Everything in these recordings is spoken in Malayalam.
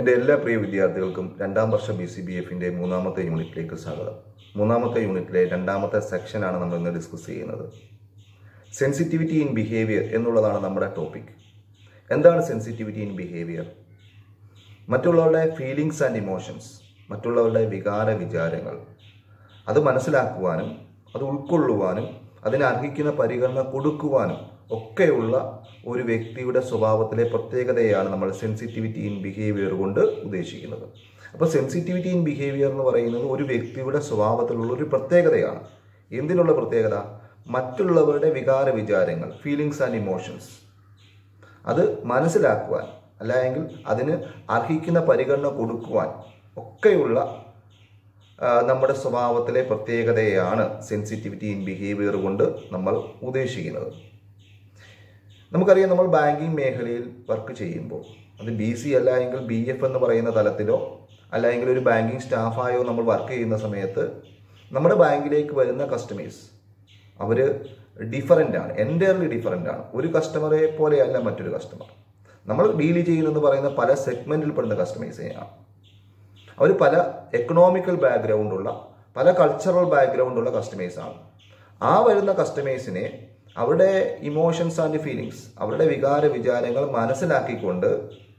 എൻ്റെ എല്ലാ പ്രിയ വിദ്യാർത്ഥികൾക്കും രണ്ടാം വർഷ ബി സി ബി എഫിൻ്റെ മൂന്നാമത്തെ യൂണിറ്റിലേക്ക് സ്വാഗതം മൂന്നാമത്തെ യൂണിറ്റിലെ രണ്ടാമത്തെ സെക്ഷനാണ് നമ്മൾ ഇന്ന് ഡിസ്കസ് ചെയ്യുന്നത് സെൻസിറ്റിവിറ്റി ഇൻ ബിഹേവിയർ എന്നുള്ളതാണ് നമ്മുടെ ടോപ്പിക് എന്താണ് സെൻസിറ്റിവിറ്റി ഇൻ ബിഹേവിയർ മറ്റുള്ളവരുടെ ഫീലിങ്സ് ആൻഡ് ഇമോഷൻസ് മറ്റുള്ളവരുടെ വികാര വിചാരങ്ങൾ അത് മനസ്സിലാക്കുവാനും അത് ഉൾക്കൊള്ളുവാനും അതിന് അർഹിക്കുന്ന പരിഗണന കൊടുക്കുവാനും ഒക്കെയുള്ള ഒരു വ്യക്തിയുടെ സ്വഭാവത്തിലെ പ്രത്യേകതയാണ് നമ്മൾ സെൻസിറ്റിവിറ്റി ഇൻ ബിഹേവിയർ കൊണ്ട് ഉദ്ദേശിക്കുന്നത് അപ്പോൾ സെൻസിറ്റിവിറ്റി ഇൻ ബിഹേവിയർ എന്ന് പറയുന്നത് ഒരു വ്യക്തിയുടെ സ്വഭാവത്തിലുള്ള ഒരു പ്രത്യേകതയാണ് എന്തിനുള്ള പ്രത്യേകത മറ്റുള്ളവരുടെ വികാര വിചാരങ്ങൾ ഫീലിങ്സ് ആൻഡ് ഇമോഷൻസ് അത് മനസ്സിലാക്കുവാൻ അല്ലെങ്കിൽ അതിന് അർഹിക്കുന്ന പരിഗണന കൊടുക്കുവാൻ ഒക്കെയുള്ള ആ, നമ്മുടെ സ്വഭാവത്തിലെ പ്രത്യേകതയാണ് സെൻസിറ്റിവിറ്റി ഇൻ ബിഹേവിയർ കൊണ്ട് നമ്മൾ ഉദ്ദേശിക്കുന്നത് നമുക്കറിയാം നമ്മൾ ബാങ്കിങ് മേഖലയിൽ വർക്ക് ചെയ്യുമ്പോൾ അത് ബി സി അല്ല എങ്കിൽ ബി എഫ് എന്ന് പറയുന്ന തലത്തിലോ അല്ല എങ്കിൽ ഒരു ബാങ്കിങ് സ്റ്റാഫായോ നമ്മൾ വർക്ക് ചെയ്യുന്ന സമയത്ത് നമ്മുടെ ബാങ്കിലേക്ക് വരുന്ന കസ്റ്റമേഴ്സ് അവർ ഡിഫറൻ്റ് ആണ് എൻറ്റയർലി ഡിഫറൻ്റ് ആണ് ഒരു കസ്റ്റമറെ പോലെയല്ല മറ്റൊരു കസ്റ്റമർ നമ്മൾ ഡീൽ ചെയ്യുന്നതെന്ന് പറയുന്ന പല സെഗ്മെൻറ്റിൽ പെടുന്ന കസ്റ്റമേഴ്സിനെയാണ് അവർ പല എക്കണോമിക്കൽ ബാക്ക്ഗ്രൗണ്ടുള്ള പല കൾച്ചറൽ ബാക്ക്ഗ്രൗണ്ടുള്ള കസ്റ്റമേഴ്സാണ് ആ വരുന്ന കസ്റ്റമേഴ്സിനെ അവരുടെ ഇമോഷൻസ് ആൻഡ് ഫീലിങ്സ് അവരുടെ വികാര വിചാരങ്ങൾ മനസ്സിലാക്കിക്കൊണ്ട്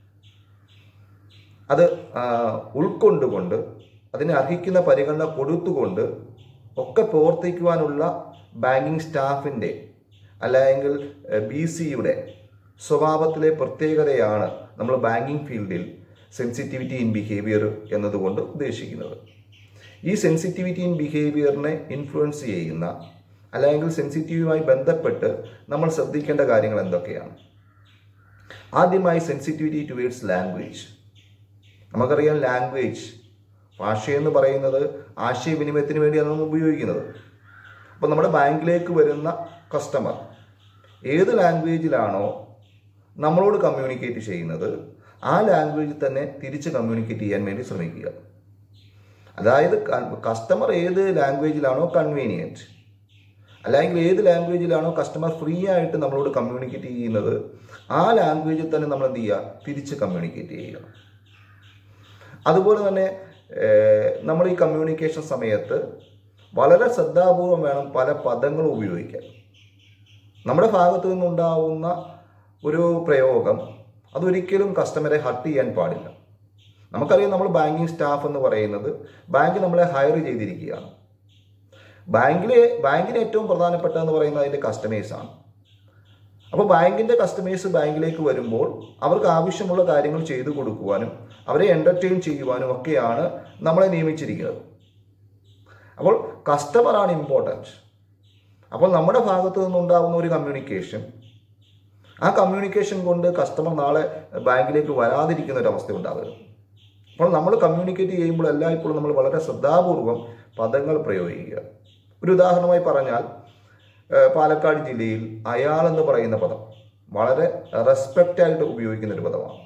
അത് ആ, ഉൾക്കൊണ്ടുകൊണ്ട് അതിന് അർഹിക്കുന്ന പരിഗണന കൊടുത്തുകൊണ്ട് ഒക്കെ പ്രവർത്തിക്കുവാനുള്ള ബാങ്കിങ് സ്റ്റാഫിൻ്റെ അല്ലെങ്കിൽ ബി സിയുടെ സ്വഭാവത്തിലെ പ്രത്യേകതയാണ് നമ്മൾ ബാങ്കിങ് ഫീൽഡിൽ സെൻസിറ്റിവിറ്റി ഇൻ ബിഹേവിയർ എന്നതുകൊണ്ട് ഉദ്ദേശിക്കുന്നത് ഈ സെൻസിറ്റിവിറ്റി ഇൻ ബിഹേവിയറിനെ ഇൻഫ്ലുവൻസ് ചെയ്യുന്ന അല്ലെങ്കിൽ സെൻസിറ്റീവുമായി ബന്ധപ്പെട്ട് നമ്മൾ ശ്രദ്ധിക്കേണ്ട കാര്യങ്ങൾ എന്തൊക്കെയാണ് ആദ്യമായി സെൻസിറ്റിവിറ്റി ടുവേഡ്സ് ലാംഗ്വേജ് നമുക്കറിയാം ലാംഗ്വേജ് ഭാഷയെന്ന് പറയുന്നത് ആശയവിനിമയത്തിന് വേണ്ടിയാണ് നമ്മൾ ഉപയോഗിക്കുന്നത് അപ്പോൾ നമ്മുടെ ബാങ്കിലേക്ക് വരുന്ന കസ്റ്റമർ ഏത് ലാംഗ്വേജിലാണോ നമ്മളോട് കമ്മ്യൂണിക്കേറ്റ് ചെയ്യുന്നത് ആ ലാംഗ്വേജിൽ തന്നെ തിരിച്ച് കമ്മ്യൂണിക്കേറ്റ് ചെയ്യാൻ വേണ്ടി ശ്രമിക്കുക അതായത് കസ്റ്റമർ ഏത് ലാംഗ്വേജിലാണോ കൺവീനിയൻറ്റ് അല്ലെങ്കിൽ ഏത് ലാംഗ്വേജിലാണോ കസ്റ്റമർ ഫ്രീ ആയിട്ട് നമ്മളോട് കമ്മ്യൂണിക്കേറ്റ് ചെയ്യുന്നത് ആ ലാംഗ്വേജിൽ തന്നെ നമ്മൾ എന്ത് ചെയ്യുക തിരിച്ച് കമ്മ്യൂണിക്കേറ്റ് ചെയ്യുക അതുപോലെ തന്നെ ഏഹ്, നമ്മൾ ഈ കമ്മ്യൂണിക്കേഷൻ സമയത്ത് വളരെ ശ്രദ്ധാപൂർവം വേണം പല പദങ്ങളും ഉപയോഗിക്കാൻ നമ്മുടെ ഭാഗത്തു നിന്നുണ്ടാവുന്ന ഒരു പ്രയോഗം അതൊരിക്കലും കസ്റ്റമറെ ഹർട്ട് ചെയ്യാൻ പാടില്ല നമുക്കറിയാം നമ്മൾ ബാങ്കിങ് സ്റ്റാഫ് എന്ന് പറയുന്നത് ബാങ്ക് നമ്മളെ ഹയർ ചെയ്തിരിക്കുകയാണ് ബാങ്കിലെ ബാങ്കിന് ഏറ്റവും പ്രധാനപ്പെട്ടതെന്ന് പറയുന്നത് അതിൻ്റെ കസ്റ്റമേഴ്സാണ് അപ്പോൾ ബാങ്കിൻ്റെ കസ്റ്റമേഴ്സ് ബാങ്കിലേക്ക് വരുമ്പോൾ അവർക്ക് ആവശ്യമുള്ള കാര്യങ്ങൾ ചെയ്തു കൊടുക്കുവാനും അവരെ എൻ്റർടൈൻ ചെയ്യുവാനും ഒക്കെയാണ് നമ്മളെ നിയമിച്ചിരിക്കുന്നത് അപ്പോൾ കസ്റ്റമറാണ് ഇമ്പോർട്ടൻറ്റ് അപ്പോൾ നമ്മുടെ ഭാഗത്തു നിന്നുണ്ടാകുന്ന ഒരു കമ്മ്യൂണിക്കേഷൻ ആ കമ്മ്യൂണിക്കേഷൻ കൊണ്ട് കസ്റ്റമർ നാളെ ബാങ്കിലേക്ക് വരാതിരിക്കുന്ന ഒരു അവസ്ഥ ഉണ്ടാകരുത് അപ്പോൾ നമ്മൾ കമ്മ്യൂണിക്കേറ്റ് ചെയ്യുമ്പോൾ എല്ലായ്പ്പോഴും നമ്മൾ വളരെ ശ്രദ്ധാപൂർവം പദങ്ങൾ പ്രയോഗിക്കുക ഒരു ഉദാഹരണമായി പറഞ്ഞാൽ ഏഹ്, പാലക്കാട് ജില്ലയിൽ അയാൾ എന്ന് പറയുന്ന പദം വളരെ റെസ്പെക്റ്റ് ആയിട്ട് ഉപയോഗിക്കുന്ന ഒരു പദമാണ്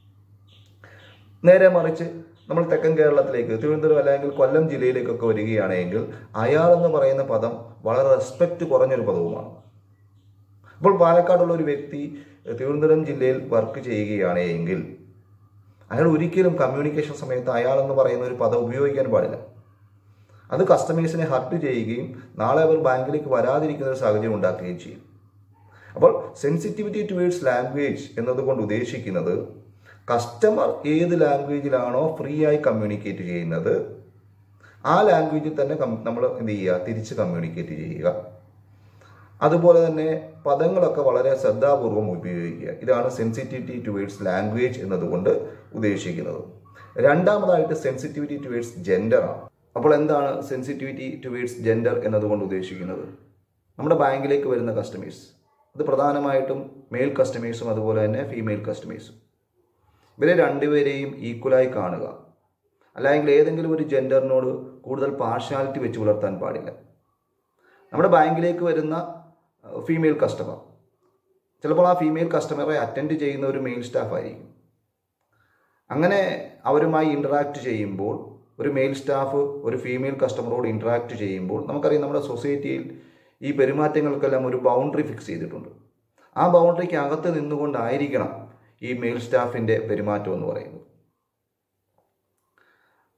നേരെ മറിച്ച് നമ്മൾ തെക്കൻ കേരളത്തിലേക്ക് തിരുവനന്തപുരം അല്ലെങ്കിൽ കൊല്ലം ജില്ലയിലേക്കൊക്കെ വരികയാണെങ്കിൽ അയാൾ എന്ന് പറയുന്ന പദം വളരെ റെസ്പെക്റ്റ് കുറഞ്ഞൊരു പദവുമാണ് അപ്പോൾ പാലക്കാടുള്ള ഒരു വ്യക്തി തിരുവനന്തപുരം ജില്ലയിൽ വർക്ക് ചെയ്യുകയാണ് എങ്കിൽ അയാൾ ഒരിക്കലും കമ്മ്യൂണിക്കേഷൻ സമയത്ത് അയാൾ എന്ന് പറയുന്ന ഒരു പദം ഉപയോഗിക്കാൻ പാടില്ല അത് കസ്റ്റമേഴ്സിനെ ഹർട്ട് ചെയ്യുകയും നാളെ അവർ ബാങ്കിലേക്ക് വരാതിരിക്കുന്ന ഒരു സാഹചര്യം ഉണ്ടാക്കുകയും ചെയ്യും അപ്പോൾ സെൻസിറ്റിവിറ്റി ടുവേഡ്സ് ലാംഗ്വേജ് എന്നതുകൊണ്ട് ഉദ്ദേശിക്കുന്നത് കസ്റ്റമർ ഏത് ലാംഗ്വേജിലാണോ ഫ്രീ ആയി കമ്മ്യൂണിക്കേറ്റ് ചെയ്യുന്നത് ആ ലാംഗ്വേജിൽ തന്നെ കം- നമ്മൾ എന്ത് ചെയ്യുക തിരിച്ച് കമ്മ്യൂണിക്കേറ്റ് ചെയ്യുക അതുപോലെ തന്നെ പദങ്ങളൊക്കെ വളരെ ശ്രദ്ധാപൂർവം ഉപയോഗിക്കുക ഇതാണ് സെൻസിറ്റിവിറ്റി ടുവേഡ്സ് ലാംഗ്വേജ് എന്നതുകൊണ്ട് ഉദ്ദേശിക്കുന്നത് രണ്ടാമതായിട്ട് സെൻസിറ്റിവിറ്റി ടുവേഡ്സ് ജെൻഡർ ആണ് അപ്പോൾ എന്താണ് സെൻസിറ്റിവിറ്റി ടുവേഡ്സ് ജെൻഡർ എന്നതുകൊണ്ട് ഉദ്ദേശിക്കുന്നത് നമ്മുടെ ബാങ്കിലേക്ക് വരുന്ന കസ്റ്റമേഴ്സ് അത് പ്രധാനമായിട്ടും മെയിൽ കസ്റ്റമേഴ്സും അതുപോലെ തന്നെ ഫീമെയിൽ കസ്റ്റമേഴ്സും ഇവരെ രണ്ടുപേരെയും ഈക്വലായി കാണുക അല്ലെങ്കിൽ ഏതെങ്കിലും ഒരു ജെൻഡറിനോട് കൂടുതൽ പാർഷ്യാലിറ്റി വെച്ച് പുലർത്താൻ പാടില്ല നമ്മുടെ ബാങ്കിലേക്ക് വരുന്ന ഫീമെയിൽ കസ്റ്റമർ ചിലപ്പോൾ ആ ഫീമെയിൽ കസ്റ്റമറെ അറ്റൻഡ് ചെയ്യുന്ന ഒരു മെയിൽ സ്റ്റാഫ് ആയിരിക്കും അങ്ങനെ അവരുമായി ഇൻറ്ററാക്ട് ചെയ്യുമ്പോൾ ഒരു മെയിൽ സ്റ്റാഫ് ഒരു ഫീമെയിൽ കസ്റ്റമറോട് ഇൻറ്ററാക്ട് ചെയ്യുമ്പോൾ നമുക്കറിയാം നമ്മുടെ സൊസൈറ്റിയിൽ ഈ പെരുമാറ്റങ്ങൾക്കെല്ലാം ഒരു ബൗണ്ടറി ഫിക്സ് ചെയ്തിട്ടുണ്ട് ആ ബൗണ്ടറിക്ക് അകത്ത് നിന്നുകൊണ്ടായിരിക്കണം ഈ മെയിൽ സ്റ്റാഫിൻ്റെ പെരുമാറ്റം എന്ന് പറയുന്നത്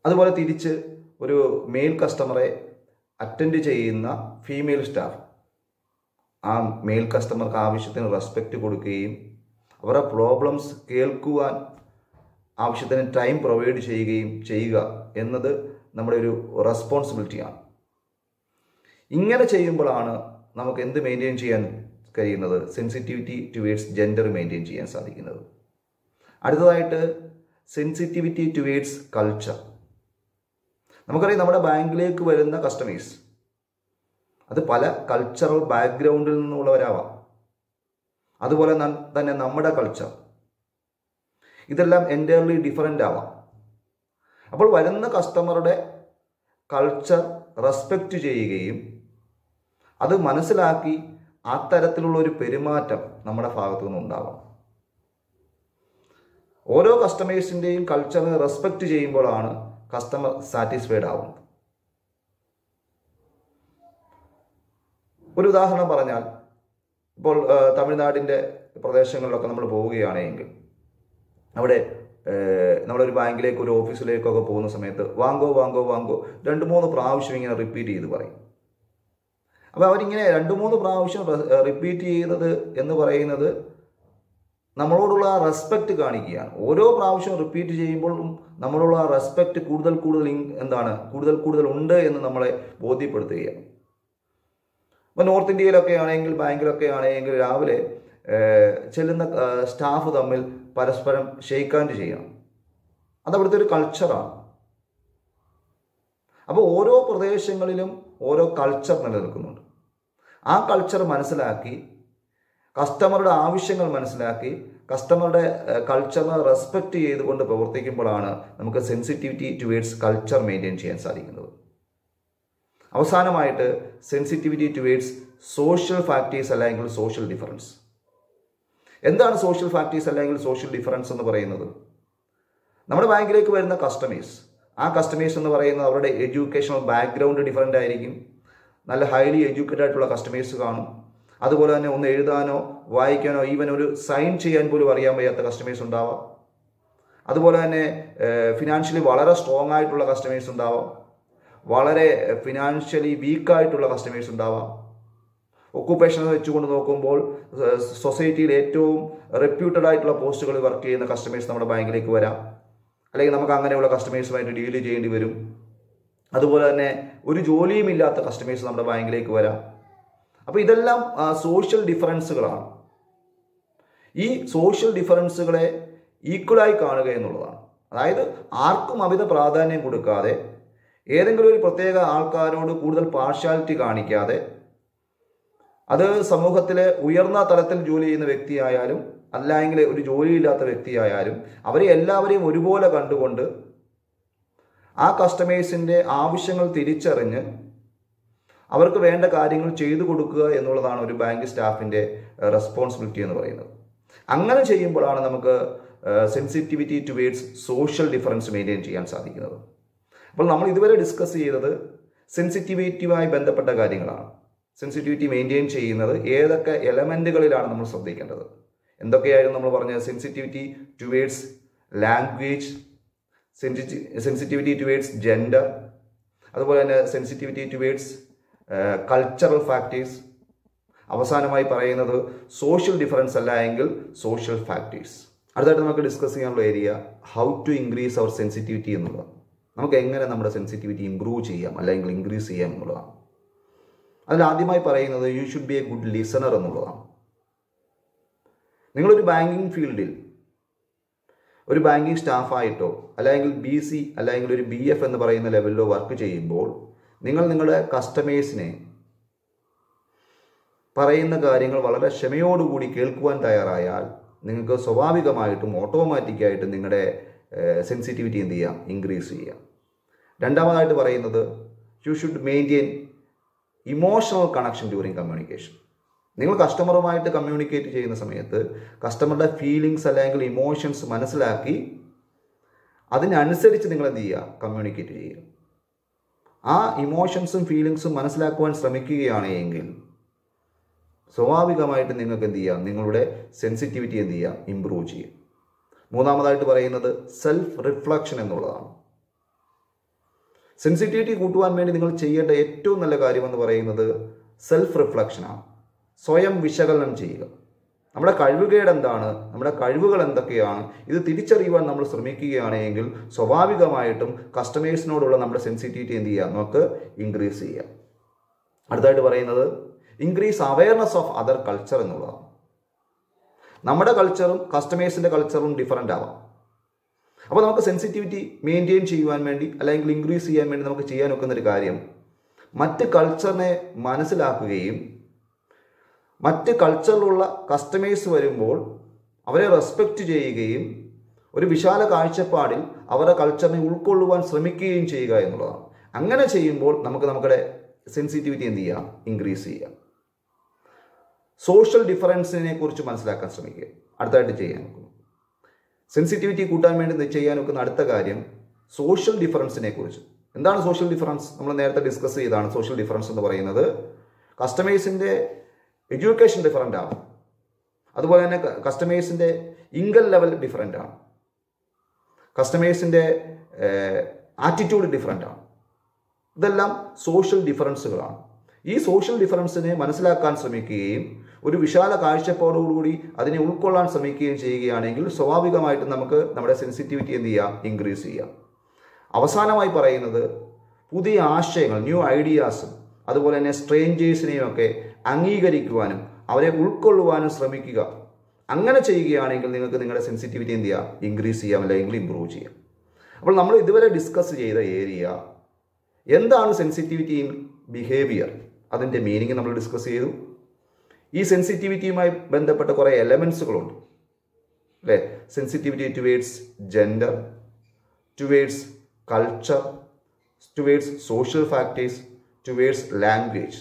അതുപോലെ തിരിച്ച് ഒരു മെയിൽ കസ്റ്റമറെ അറ്റൻഡ് ചെയ്യുന്ന ഫീമെയിൽ സ്റ്റാഫ് ആ മെയിൽ കസ്റ്റമർക്ക് ആവശ്യത്തിന് റെസ്പെക്റ്റ് കൊടുക്കുകയും അവരുടെ പ്രോബ്ലംസ് കേൾക്കുവാൻ ആവശ്യത്തിന് ടൈം പ്രൊവൈഡ് ചെയ്യുകയും ചെയ്യുക എന്നത് നമ്മുടെ ഒരു റെസ്പോൺസിബിലിറ്റിയാണ് ഇങ്ങനെ ചെയ്യുമ്പോഴാണ് നമുക്ക് എന്ത് മെയിൻറ്റെയിൻ ചെയ്യാൻ കഴിയുന്നത് സെൻസിറ്റിവിറ്റി ടുവേഡ്സ് ജെൻഡർ മെയിൻറ്റെയിൻ ചെയ്യാൻ സാധിക്കുന്നത് അടുത്തതായിട്ട് സെൻസിറ്റിവിറ്റി ടുവേഡ്സ് കൾച്ചർ നമുക്കറിയാം നമ്മുടെ ബാങ്കിലേക്ക് വരുന്ന കസ്റ്റമേഴ്സ് അത് പല കൾച്ചറൽ ബാക്ക്ഗ്രൗണ്ടിൽ നിന്നുള്ളവരാവാം അതുപോലെ ന- തന്നെ നമ്മുടെ കൾച്ചർ ഇതെല്ലാം എൻറ്റയർലി ഡിഫറൻ്റ് ആവാം അപ്പോൾ വരുന്ന കസ്റ്റമറുടെ കൾച്ചർ റെസ്പെക്റ്റ് ചെയ്യുകയും അത് മനസ്സിലാക്കി ആ തരത്തിലുള്ള ഒരു പെരുമാറ്റം നമ്മുടെ ഭാഗത്തു നിന്നുണ്ടാവാം ഓരോ കസ്റ്റമേഴ്സിൻ്റെയും കൾച്ചറിനെ റെസ്പെക്റ്റ് ചെയ്യുമ്പോഴാണ് കസ്റ്റമർ സാറ്റിസ്ഫൈഡ് ആവുന്നത് ഒരു ഉദാഹരണം പറഞ്ഞാൽ ഇപ്പോൾ ആ, തമിഴ്നാടിൻ്റെ പ്രദേശങ്ങളിലൊക്കെ നമ്മൾ പോവുകയാണെങ്കിൽ അവിടെ ഏഹ്, നമ്മളൊരു ബാങ്കിലേക്ക് ഒരു ഓഫീസിലേക്കൊക്കെ പോകുന്ന സമയത്ത് വാങ്കോ വാങ്കോ വാങ്കോ രണ്ട് മൂന്ന് പ്രാവശ്യം ഇങ്ങനെ റിപ്പീറ്റ് ചെയ്ത് പറയും അപ്പോൾ അവരിങ്ങനെ രണ്ട് മൂന്ന് പ്രാവശ്യം റിപ്പീറ്റ് ചെയ്യുന്നത് എന്ന് പറയുന്നത് നമ്മളോടുള്ള ആ റെസ്പെക്റ്റ് കാണിക്കുകയാണ് ഓരോ പ്രാവശ്യം റിപ്പീറ്റ് ചെയ്യുമ്പോഴും നമ്മളോടുള്ള ആ റെസ്പെക്റ്റ് കൂടുതൽ കൂടുതൽ ഇൻ- എന്താണ് കൂടുതൽ കൂടുതൽ ഉണ്ട് എന്ന് നമ്മളെ ബോധ്യപ്പെടുത്തുകയാണ് ഇപ്പോൾ നോർത്ത് ഇന്ത്യയിലൊക്കെ ആണെങ്കിൽ ബാങ്കിലൊക്കെ ആണെങ്കിൽ രാവിലെ ഏഹ്, ചെല്ലുന്ന ഏഹ്, സ്റ്റാഫ് തമ്മിൽ പരസ്പരം ഷെയ്ക്ക് ഹാൻഡ് ചെയ്യണം അത് അവിടുത്തെ ഒരു കൾച്ചറാണ് അപ്പോൾ ഓരോ പ്രദേശങ്ങളിലും ഓരോ കൾച്ചർ നിലനിൽക്കുന്നുണ്ട് ആ കൾച്ചർ മനസ്സിലാക്കി കസ്റ്റമറുടെ ആവശ്യങ്ങൾ മനസ്സിലാക്കി കസ്റ്റമറുടെ കൾച്ചറിനെ റെസ്പെക്റ്റ് ചെയ്തുകൊണ്ട് പ്രവർത്തിക്കുമ്പോഴാണ് നമുക്ക് സെൻസിറ്റിവിറ്റി ടുവേഡ്സ് കൾച്ചർ മെയിൻറ്റെയിൻ ചെയ്യാൻ സാധിക്കുന്നത് അവസാനമായിട്ട് സെൻസിറ്റിവിറ്റി ടുവേഡ്സ് സോഷ്യൽ ഫാക്ടേഴ്സ് അല്ലെങ്കിൽ സോഷ്യൽ ഡിഫറൻസ് എന്താണ് സോഷ്യൽ ഫാക്ടേഴ്സ് അല്ലെങ്കിൽ സോഷ്യൽ ഡിഫറൻസ് എന്ന് പറയുന്നത് നമ്മുടെ ബാങ്കിലേക്ക് വരുന്ന കസ്റ്റമേഴ്സ് ആ കസ്റ്റമേഴ്സ് എന്ന് പറയുന്നത് അവരുടെ എഡ്യൂക്കേഷണൽ ബാക്ക്ഗ്രൗണ്ട് ഡിഫറൻ്റ് ആയിരിക്കും നല്ല ഹൈലി എഡ്യൂക്കേറ്റഡ് ആയിട്ടുള്ള കസ്റ്റമേഴ്സ് കാണും അതുപോലെ തന്നെ ഒന്ന് എഴുതാനോ വായിക്കാനോ ഈവൻ ഒരു സൈൻ ചെയ്യാൻ പോലും അറിയാൻ വയ്യാത്ത കസ്റ്റമേഴ്സ് ഉണ്ടാവാം അതുപോലെ തന്നെ ഫിനാൻഷ്യലി വളരെ സ്ട്രോങ് ആയിട്ടുള്ള കസ്റ്റമേഴ്സ് ഉണ്ടാവാം വളരെ ഫിനാൻഷ്യലി വീക്കായിട്ടുള്ള കസ്റ്റമേഴ്സ് ഉണ്ടാവാം ഒക്കുപേഷൻ വെച്ചുകൊണ്ട് നോക്കുമ്പോൾ സൊസൈറ്റിയിൽ ഏറ്റവും റെപ്യൂട്ടഡ് ആയിട്ടുള്ള പോസ്റ്റുകളിൽ വർക്ക് ചെയ്യുന്ന കസ്റ്റമേഴ്സ് നമ്മുടെ ബാങ്കിലേക്ക് വരാം അല്ലെങ്കിൽ നമുക്ക് അങ്ങനെയുള്ള കസ്റ്റമേഴ്സുമായിട്ട് ഡീൽ ചെയ്യേണ്ടി വരും അതുപോലെ തന്നെ ഒരു ജോലിയും ഇല്ലാത്ത കസ്റ്റമേഴ്സ് നമ്മുടെ ബാങ്കിലേക്ക് വരാം അപ്പോൾ ഇതെല്ലാം സോഷ്യൽ ഡിഫറൻസുകളാണ് ഈ സോഷ്യൽ ഡിഫറൻസുകളെ ഈക്വലായി കാണുക എന്നുള്ളതാണ് അതായത് ആർക്കും അമിത പ്രാധാന്യം കൊടുക്കാതെ ഏതെങ്കിലും ഒരു പ്രത്യേക ആൾക്കാരോട് കൂടുതൽ പാർഷ്യാലിറ്റി കാണിക്കാതെ അത് സമൂഹത്തിലെ ഉയർന്ന തലത്തിൽ ജോലി ചെയ്യുന്ന വ്യക്തിയായാലും അല്ലെങ്കിൽ ഒരു ജോലിയില്ലാത്ത വ്യക്തിയായാലും അവരെ എല്ലാവരെയും ഒരുപോലെ കണ്ടുകൊണ്ട് ആ കസ്റ്റമേഴ്സിൻ്റെ ആവശ്യങ്ങൾ തിരിച്ചറിഞ്ഞ് അവർക്ക് വേണ്ട കാര്യങ്ങൾ ചെയ്തു കൊടുക്കുക എന്നുള്ളതാണ് ഒരു ബാങ്ക് സ്റ്റാഫിൻ്റെ റെസ്പോൺസിബിലിറ്റി എന്ന് പറയുന്നത് അങ്ങനെ ചെയ്യുമ്പോഴാണ് നമുക്ക് sensitivity towards social difference maintain ചെയ്യാൻ സാധിക്കുന്നത് അപ്പോൾ നമ്മൾ ഇതുവരെ ഡിസ്കസ് ചെയ്തത് സെൻസിറ്റിവിറ്റിയുമായി ബന്ധപ്പെട്ട കാര്യങ്ങളാണ് സെൻസിറ്റിവിറ്റി മെയിൻറ്റെയിൻ ചെയ്യുന്നത് ഏതൊക്കെ എലമെൻറ്റുകളിലാണ് നമ്മൾ ശ്രദ്ധിക്കേണ്ടത് എന്തൊക്കെയായിരുന്നു നമ്മൾ പറഞ്ഞത് sensitivity towards language sensitivity towards gender അതുപോലെ തന്നെ സെൻസിറ്റിവിറ്റി ടുവേഡ്സ് കൾച്ചറൽ ഫാക്ടേഴ്സ് അവസാനമായി പറയുന്നത് സോഷ്യൽ ഡിഫറൻസ് അല്ല എങ്കിൽ സോഷ്യൽ ഫാക്ടേഴ്സ് അടുത്തായിട്ട് നമുക്ക് ഡിസ്കസ് ചെയ്യാനുള്ള area how to increase our sensitivity എന്നുള്ളത് നമുക്ക് എങ്ങനെ നമ്മുടെ സെൻസിറ്റിവിറ്റി ഇമ്പ്രൂവ് ചെയ്യാം അല്ലെങ്കിൽ ഇൻക്രീസ് ചെയ്യാം എന്നുള്ളതാണ് അതിൽ ആദ്യമായി പറയുന്നത് you should be a good listener എന്നുള്ളതാണ് നിങ്ങളൊരു ബാങ്കിങ് ഫീൽഡിൽ ഒരു ബാങ്കിങ് സ്റ്റാഫായിട്ടോ അല്ലെങ്കിൽ ബി സി അല്ലെങ്കിൽ ഒരു ബി എഫ് എന്ന് പറയുന്ന ലെവലിലോ വർക്ക് ചെയ്യുമ്പോൾ നിങ്ങൾ നിങ്ങളുടെ കസ്റ്റമേഴ്സിനെ പറയുന്ന കാര്യങ്ങൾ വളരെ ക്ഷമയോടുകൂടി കേൾക്കുവാൻ തയ്യാറായാൽ നിങ്ങൾക്ക് സ്വാഭാവികമായിട്ടും ഓട്ടോമാറ്റിക്കായിട്ടും നിങ്ങളുടെ സെൻസിറ്റിവിറ്റി എന്ത് ചെയ്യാം ഇൻക്രീസ് ചെയ്യാം രണ്ടാമതായിട്ട് പറയുന്നത് you should maintain emotional connection during communication നിങ്ങൾ കസ്റ്റമറുമായിട്ട് കമ്മ്യൂണിക്കേറ്റ് ചെയ്യുന്ന സമയത്ത് കസ്റ്റമറുടെ ഫീലിങ്സ് അല്ലെങ്കിൽ ഇമോഷൻസ് മനസ്സിലാക്കി അതിനനുസരിച്ച് നിങ്ങൾ എന്ത് ചെയ്യുക കമ്മ്യൂണിക്കേറ്റ് ചെയ്യുക ആ ഇമോഷൻസും ഫീലിങ്സും മനസ്സിലാക്കുവാൻ ശ്രമിക്കുകയാണ് എങ്കിൽ സ്വാഭാവികമായിട്ട് നിങ്ങൾക്ക് എന്ത് ചെയ്യാം നിങ്ങളുടെ സെൻസിറ്റിവിറ്റി എന്ത് ചെയ്യാം ഇമ്പ്രൂവ് ചെയ്യാം മൂന്നാമതായിട്ട് പറയുന്നത് സെൽഫ് റിഫ്ലക്ഷൻ എന്നുള്ളതാണ് സെൻസിറ്റിവിറ്റി കൂട്ടുവാൻ വേണ്ടി നിങ്ങൾ ചെയ്യേണ്ട ഏറ്റവും നല്ല കാര്യമെന്ന് പറയുന്നത് സെൽഫ് റിഫ്ലക്ഷനാണ് സ്വയം വിശകലനം ചെയ്യുക നമ്മുടെ കഴിവുകേട് എന്താണ് നമ്മുടെ കഴിവുകൾ എന്തൊക്കെയാണ് ഇത് തിരിച്ചറിയുവാൻ നമ്മൾ ശ്രമിക്കുകയാണെങ്കിൽ സ്വാഭാവികമായിട്ടും കസ്റ്റമേഴ്സിനോടുള്ള നമ്മുടെ സെൻസിറ്റിവിറ്റി എന്ത് ചെയ്യുക നമുക്ക് ഇൻക്രീസ് ചെയ്യാം അടുത്തായിട്ട് പറയുന്നത് increase awareness of other culture എന്നുള്ളതാണ് നമ്മുടെ കൾച്ചറും കസ്റ്റമേഴ്സിൻ്റെ കൾച്ചറും ഡിഫറൻ്റ് ആവാം അപ്പോൾ നമുക്ക് സെൻസിറ്റിവിറ്റി മെയിൻറ്റെയിൻ ചെയ്യുവാൻ വേണ്ടി അല്ലെങ്കിൽ ഇൻക്രീസ് ചെയ്യാൻ വേണ്ടി നമുക്ക് ചെയ്യാൻ ഒക്കുന്ന ഒരു കാര്യം മറ്റ് കൾച്ചറിനെ മനസ്സിലാക്കുകയും മറ്റ് കൾച്ചറിലുള്ള കസ്റ്റമേഴ്സ് വരുമ്പോൾ അവരെ റെസ്പെക്റ്റ് ചെയ്യുകയും ഒരു വിശാല കാഴ്ചപ്പാടിൽ അവരുടെ കൾച്ചറിനെ ഉൾക്കൊള്ളുവാൻ ശ്രമിക്കുകയും ചെയ്യുക എന്നുള്ളതാണ് അങ്ങനെ ചെയ്യുമ്പോൾ നമുക്ക് നമ്മുടെ സെൻസിറ്റിവിറ്റി എന്ത് ചെയ്യാം ഇൻക്രീസ് ചെയ്യാം സോഷ്യൽ ഡിഫറൻസിനെ കുറിച്ച് മനസ്സിലാക്കാൻ ശ്രമിക്കുക അടുത്തായിട്ട് ചെയ്യാൻ നോക്കുന്നു സെൻസിറ്റിവിറ്റി കൂട്ടാൻ വേണ്ടി ചെയ്യാൻ നോക്കുന്ന അടുത്ത കാര്യം സോഷ്യൽ ഡിഫറൻസിനെ കുറിച്ച് എന്താണ് സോഷ്യൽ ഡിഫറൻസ് നമ്മൾ നേരത്തെ ഡിസ്കസ് ചെയ്താണ് സോഷ്യൽ ഡിഫറൻസ് എന്ന് പറയുന്നത് കസ്റ്റമേഴ്സിൻ്റെ എഡ്യൂക്കേഷൻ ഡിഫറൻ്റ് ആണ് അതുപോലെ തന്നെ കസ്റ്റമേഴ്സിൻ്റെ ഇൻകം ലെവൽ ഡിഫറൻ്റ് ആണ് കസ്റ്റമേഴ്സിൻ്റെ ആറ്റിറ്റ്യൂഡ് ഡിഫറൻ്റ് ആണ് ഇതെല്ലാം സോഷ്യൽ ഡിഫറൻസുകളാണ് ഈ സോഷ്യൽ ഡിഫറൻസിനെ മനസ്സിലാക്കാൻ ശ്രമിക്കുകയും ഒരു വിശാല കാഴ്ചപ്പാടോടുകൂടി അതിനെ ഉൾക്കൊള്ളാൻ ശ്രമിക്കുകയും ചെയ്യുകയാണെങ്കിൽ സ്വാഭാവികമായിട്ടും നമുക്ക് നമ്മുടെ സെൻസിറ്റിവിറ്റി എന്ത് ചെയ്യാം ഇൻക്രീസ് ചെയ്യാം അവസാനമായി പറയുന്നത് പുതിയ ആശയങ്ങൾ ന്യൂ ഐഡിയാസും അതുപോലെ തന്നെ സ്ട്രേഞ്ചേഴ്സിനെയും ഒക്കെ അംഗീകരിക്കുവാനും അവരെ ഉൾക്കൊള്ളുവാനും ശ്രമിക്കുക അങ്ങനെ ചെയ്യുകയാണെങ്കിൽ നിങ്ങൾക്ക് നിങ്ങളുടെ സെൻസിറ്റിവിറ്റി എന്ത് ചെയ്യാം ഇൻക്രീസ് ചെയ്യാം അല്ലെങ്കിൽ ഇമ്പ്രൂവ് ചെയ്യാം അപ്പോൾ നമ്മൾ ഇതുവരെ ഡിസ്കസ് ചെയ്ത ഏരിയ എന്താണ് സെൻസിറ്റിവിറ്റി ഇൻ ബിഹേവിയർ അതിൻ്റെ മീനിങ് നമ്മൾ ഡിസ്കസ് ചെയ്തു ഈ സെൻസിറ്റിവിറ്റിയുമായി ബന്ധപ്പെട്ട കുറേ എലമെൻസുകളുണ്ട് അല്ലേ sensitivity towards gender towards culture towards social factors towards language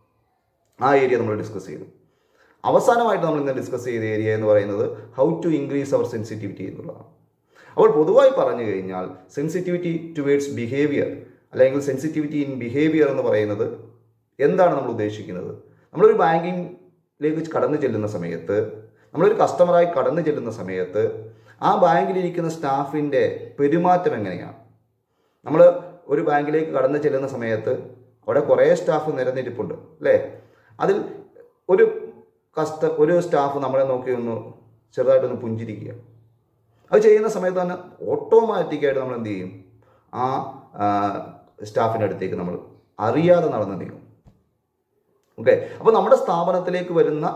ആ ഏരിയ നമ്മൾ ഡിസ്കസ് ചെയ്തു അവസാനമായിട്ട് നമ്മൾ ഇന്ന് ഡിസ്കസ് ചെയ്ത ഏരിയ എന്ന് പറയുന്നത് how to increase our sensitivity എന്നുള്ളതാണ് അപ്പോൾ പൊതുവായി പറഞ്ഞു കഴിഞ്ഞാൽ സെൻസിറ്റിവിറ്റി ടുവേഡ്സ് ബിഹേവിയർ അല്ലെങ്കിൽ സെൻസിറ്റിവിറ്റി ഇൻ ബിഹേവിയർ എന്ന് പറയുന്നത് എന്താണ് നമ്മൾ ഉദ്ദേശിക്കുന്നത് നമ്മളൊരു ബാങ്കിങ്ങിലേക്ക് കടന്നു ചെല്ലുന്ന സമയത്ത് നമ്മളൊരു കസ്റ്റമറായി കടന്നു ചെല്ലുന്ന സമയത്ത് ആ ബാങ്കിലിരിക്കുന്ന സ്റ്റാഫിൻ്റെ പെരുമാറ്റം എങ്ങനെയാണ് നമ്മൾ ഒരു ബാങ്കിലേക്ക് കടന്നു ചെല്ലുന്ന സമയത്ത് അവിടെ കുറേ സ്റ്റാഫ് നിരന്നിരിപ്പുണ്ട് അല്ലേ അതിൽ ഒരു കസ്റ്റ ഒരു സ്റ്റാഫ് നമ്മളെ നോക്കി ഒന്ന് ചെറുതായിട്ടൊന്ന് പുഞ്ചിരിക്കുക അത് ചെയ്യുന്ന സമയത്ത് തന്നെ ഓട്ടോമാറ്റിക്കായിട്ട് നമ്മൾ എന്ത് ചെയ്യും ആ സ്റ്റാഫിൻ്റെ അടുത്തേക്ക് നമ്മൾ അറിയാതെ നടന്ന് നീങ്ങും ഓക്കെ അപ്പോൾ നമ്മുടെ സ്ഥാപനത്തിലേക്ക് വരുന്ന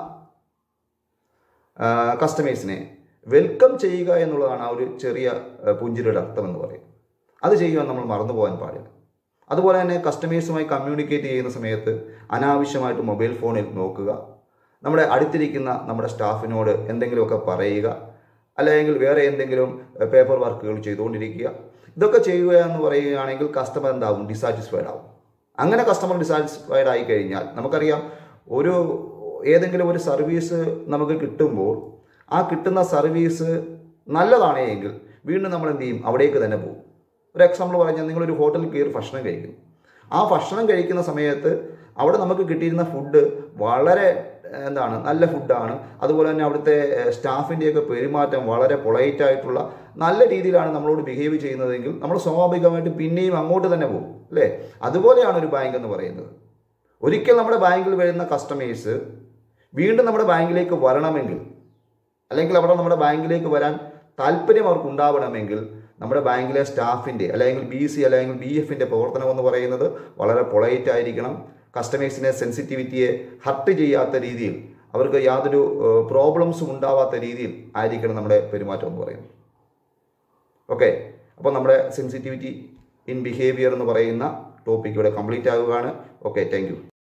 കസ്റ്റമേഴ്സിനെ വെൽക്കം ചെയ്യുക എന്നുള്ളതാണ് ആ ഒരു ചെറിയ പുഞ്ചിരിയുടെ അർത്ഥം എന്ന് പറയും അത് ചെയ്യുവാൻ നമ്മൾ മറന്നു പോകാൻ പാടില്ല അതുപോലെ തന്നെ കസ്റ്റമേഴ്സുമായി കമ്മ്യൂണിക്കേറ്റ് ചെയ്യുന്ന സമയത്ത് അനാവശ്യമായിട്ട് മൊബൈൽ ഫോണിൽ നോക്കുക നമ്മുടെ അടുത്തിരിക്കുന്ന നമ്മുടെ സ്റ്റാഫിനോട് എന്തെങ്കിലുമൊക്കെ പറയുക അല്ലെങ്കിൽ വേറെ എന്തെങ്കിലും പേപ്പർ വർക്കുകൾ ചെയ്തുകൊണ്ടിരിക്കുക ഇതൊക്കെ ചെയ്യുക എന്ന് പറയുകയാണെങ്കിൽ കസ്റ്റമർ എന്താവും ഡിസാറ്റിസ്ഫൈഡ് ആവും അങ്ങനെ കസ്റ്റമർ ഡിസാറ്റിസ്ഫൈഡ് ആയി കഴിഞ്ഞാൽ നമുക്കറിയാം ഒരു ഏതെങ്കിലും ഒരു സർവീസ് നമുക്ക് കിട്ടുമ്പോൾ ആ കിട്ടുന്ന സർവീസ് നല്ലതാണ് എങ്കിൽ വീണ്ടും നമ്മൾ എന്ത് ചെയ്യും അവിടേക്ക് തന്നെ പോകും ഒരു എക്സാമ്പിൾ പറഞ്ഞാൽ നിങ്ങളൊരു ഹോട്ടലിൽ കയറി ഭക്ഷണം കഴിക്കുന്നു ആ ഭക്ഷണം കഴിക്കുന്ന സമയത്ത് അവിടെ നമുക്ക് കിട്ടിയിരുന്ന ഫുഡ് വളരെ എന്താണ് നല്ല ഫുഡാണ് അതുപോലെ തന്നെ അവിടുത്തെ സ്റ്റാഫിൻ്റെയൊക്കെ പെരുമാറ്റം വളരെ പൊളൈറ്റ് ആയിട്ടുള്ള നല്ല രീതിയിലാണ് നമ്മളോട് ബിഹേവ് ചെയ്യുന്നതെങ്കിൽ നമ്മൾ സ്വാഭാവികമായിട്ട് പിന്നെയും അങ്ങോട്ട് തന്നെ പോകും അല്ലേ അതുപോലെയാണ് ഒരു ബാങ്ക് എന്ന് പറയുന്നത് ഒരിക്കൽ നമ്മുടെ ബാങ്കിൽ വരുന്ന കസ്റ്റമേഴ്സ് വീണ്ടും നമ്മുടെ ബാങ്കിലേക്ക് വരണമെങ്കിൽ അല്ലെങ്കിൽ അവിടെ നമ്മുടെ ബാങ്കിലേക്ക് വരാൻ താല്പര്യം അവർക്ക് ഉണ്ടാവണമെങ്കിൽ നമ്മുടെ ബാങ്കിലെ സ്റ്റാഫിൻ്റെ അല്ലെങ്കിൽ ബി സി അല്ലെങ്കിൽ ബി എഫിൻ്റെ പ്രവർത്തനം എന്ന് പറയുന്നത് വളരെ പൊളൈറ്റ് ആയിരിക്കണം കസ്റ്റമേഴ്സിനെ സെൻസിറ്റിവിറ്റിയെ ഹർട്ട് ചെയ്യാത്ത രീതിയിൽ അവർക്ക് യാതൊരു പ്രോബ്ലംസും ഉണ്ടാവാത്ത രീതിയിൽ ആയിരിക്കണം നമ്മുടെ പെരുമാറ്റം എന്ന് പറയുന്നത് ഓക്കെ അപ്പോൾ നമ്മുടെ സെൻസിറ്റിവിറ്റി ഇൻ ബിഹേവിയർ എന്ന് പറയുന്ന ടോപ്പിക് ഇവിടെ കംപ്ലീറ്റ് ആകുകയാണ് ഓക്കെ താങ്ക്